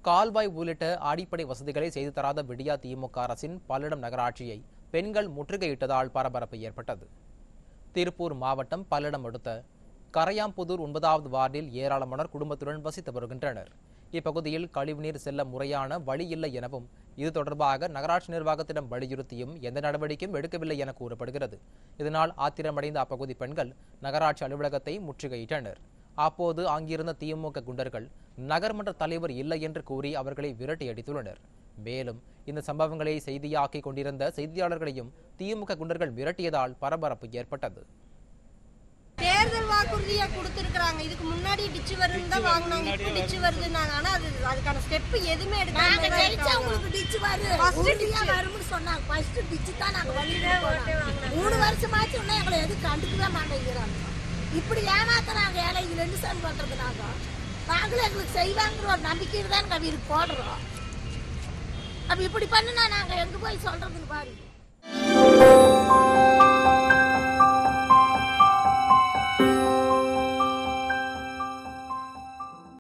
கால்வாய் உள்ளிட்ட அடிப்படை வசதிகளை செய்து தராத விடியா திமுக அரசின் பல்லடம் நகராட்சியை பெண்கள் முற்றுகையிட்டதால் பரபரப்பு ஏற்பட்டது திருப்பூர் மாவட்டம் பல்லடம் அடுத்த கரையாம்புதூர் ஒன்பதாவது வார்டில் ஏராளமானோர் குடும்பத்துடன் வசித்து வருகின்றனர் இப்பகுதியில் கழிவுநீர் செல்ல முறையான வழி இல்லை எனவும் இது தொடர்பாக நகராட்சி நிர்வாகத்திடம் வலியுறுத்தியும் எந்த நடவடிக்கையும் எடுக்கவில்லை என கூறப்படுகிறது இதனால் ஆத்திரமடைந்த அப்பகுதி பெண்கள் நகராட்சி அலுவலகத்தை முற்றுகையிட்டனர் அப்போது அங்கிருந்த திமுக குண்டர்கள் நகர்மன்ற தலைவர் இல்லை என்று கூறி அவர்களை விரட்டி அடித்துள்ளனர் மேலும் இந்த சம்பவங்களை செய்தியாக்கிக் கொண்டிருந்த செய்தியாளர்களையும் திமுக குண்டர்கள் மிரட்டியதால் பரபரப்பு ஏற்பட்டது தேர்தல் வாக்குறுதியா கொடுத்துருக்காங்க இதுக்கு முன்னாடி டிச்சு வருதுன்னு தான் வாங்கினாங்க இப்போ டிச்சு வருதுன்னாங்க ஆனா அது அதுக்கான ஸ்டெப் எதுவுமே நாங்க எடுக்காம ஜெயிச்சா உங்களுக்கு டிச்சு வரும் First உறுதியா ditch. வரும்னு சொன்னாங்க ஃபர்ஸ்ட் டிச்சு தான் நாங்க வழியில போனோம் மூணு வருஷமாச்சு இன்னும் எங்களை எதுவும் கண்டுக்கவே மாட்டேங்கிறாங்க இப்படி ஏமாத்துறாங்க ஏழைகள் என்ன சார் பண்றது நாங்க நாங்களும் எங்களுக்கு செய்வாங்கிற ஒரு நம்பிக்கையில் தான் நாங்க இதுக்கு போடுறோம் அப்ப இப்படி பண்ணுனா நாங்க எங்க போய் சொல்றதுன்னு பாருங்க